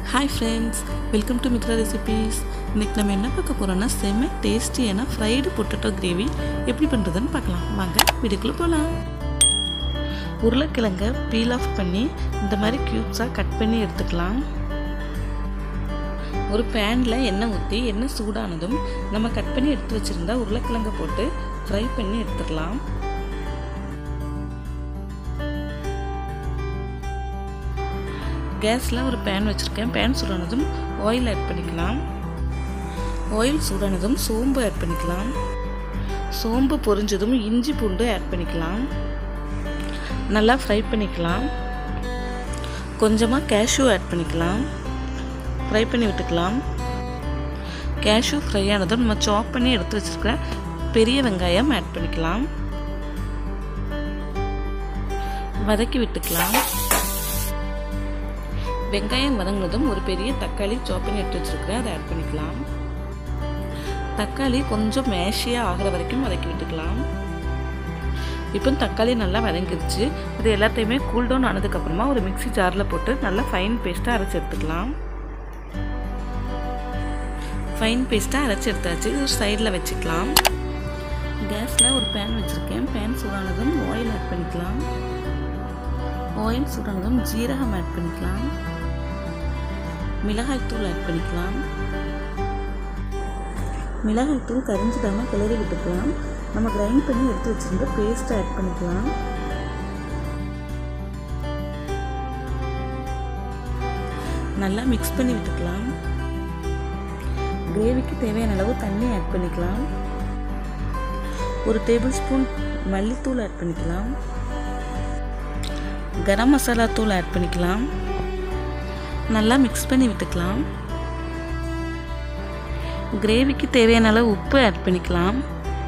hi friends welcome to Mithra recipes இன்றைக்கி நம்ம என்ன பார்க்க போகிறோம்னா செம்ம டேஸ்டியான ஃப்ரைடு பொட்டேட்டோ கிரேவி எப்படி பண்ணுறதுன்னு பார்க்கலாம் வாங்க வீடுக்குள்ளே போகலாம் உருளைக்கிழங்கை பீல் ஆஃப் பண்ணி இந்த மாதிரி க்யூப்ஸாக கட் பண்ணி எடுத்துக்கலாம் ஒரு பேனில் எண்ணெய் ஊற்றி எண்ணெய் சூடானதும் நம்ம கட் பண்ணி எடுத்து வச்சுருந்தா உருளைக்கிழங்கை போட்டு ஃப்ரை பண்ணி எடுத்துக்கலாம் கேஸில் ஒரு பேன் வச்சுருக்கேன் பேன் சூடானதும் ஆயில் ஆட் பண்ணிக்கலாம் ஆயில் சூடானதும் சோம்பு ஆட் பண்ணிக்கலாம் சோம்பு பொரிஞ்சதும் இஞ்சி பூண்டு ஆட் பண்ணிக்கலாம் நல்லா ஃப்ரை பண்ணிக்கலாம் கொஞ்சமாக கேஷ்யூ ஆட் பண்ணிக்கலாம் ஃப்ரை பண்ணி விட்டுக்கலாம் கேஷ்யூ ஃப்ரை ஆனதும் நம்ம சாப் பண்ணி எடுத்து வச்சுருக்கிற பெரிய வெங்காயம் ஆட் பண்ணிக்கலாம் வதக்கி விட்டுக்கலாம் வெங்காயம் வதங்கினதும் ஒரு பெரிய தக்காளி சாப் பண்ணி எடுத்து வச்சுருக்கிறேன் அதை ஆட் பண்ணிக்கலாம் தக்காளி கொஞ்சம் மேஷியாக ஆகிற வரைக்கும் வதக்கி விட்டுக்கலாம் இப்போ தக்காளி நல்லா வதங்கிருச்சு இது எல்லாத்தையுமே கூல் டவுன் ஆனதுக்கப்புறமா ஒரு மிக்சி ஜாரில் போட்டு நல்லா ஃபைன் பேஸ்ட்டாக அரைச்சி எடுத்துக்கலாம் ஃபைன் பேஸ்ட்டாக அரைச்சி எடுத்தாச்சு இது சைடில் வச்சுக்கலாம் கேஸில் ஒரு பேன் வச்சுருக்கேன் பேன் சூடானதும் ஆயில் ஆட் பண்ணிக்கலாம் ஆயில் சூடானதும் ஜீரகம் ஆட் பண்ணிக்கலாம் மிளகாய்த்தூள் ஆட் பண்ணிக்கலாம் மிளகாய்த்தூள் கரிஞ்சிடாமல் கிளறி விட்டுக்கலாம் நம்ம கிரைண்ட் பண்ணி எடுத்து வச்சுருந்த பேஸ்ட்டை ஆட் பண்ணிக்கலாம் நல்லா மிக்ஸ் பண்ணி விட்டுக்கலாம் கிரேவிக்கு தேவையான அளவு தண்ணி ஆட் பண்ணிக்கலாம் ஒரு டேபிள் ஸ்பூன் மல்லித்தூள் ஆட் பண்ணிக்கலாம் கரம் மசாலா தூள் ஆட் பண்ணிக்கலாம் நல்லா மிக்ஸ் பண்ணி விட்டுக்கலாம் கிரேவிக்கு தேவையான அளவு உப்பு ஆட் பண்ணிக்கலாம்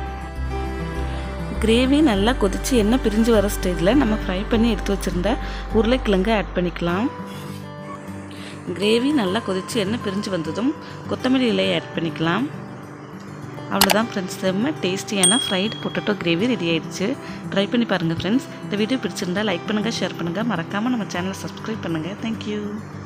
கிரேவி நல்லா கொதித்து எண்ணெய் பிரிஞ்சு வர ஸ்டேஜில் நம்ம ஃப்ரை பண்ணி எடுத்து வச்சுருந்த உருளைக்கிழங்கு ஆட் பண்ணிக்கலாம் கிரேவி நல்லா கொதித்து எண்ணெய் பிரிஞ்சு வந்ததும் கொத்தமல்லி இலையை ஆட் பண்ணிக்கலாம் அவ்வளோதான் ஃப்ரெண்ட்ஸ் செம்ம டேஸ்டியான ஃப்ரைடு பொட்டேட்டோ கிரேவி ரெடி ஆயிடுச்சு ட்ரை பண்ணி பாருங்கள் ஃப்ரெண்ட்ஸ் இந்த வீடியோ பிடிச்சிருந்தா லைக் பண்ணுங்கள் ஷேர் பண்ணுங்கள் மறக்காமல் நம்ம சேனலை சப்ஸ்கிரைப் பண்ணுங்கள் தேங்க்யூ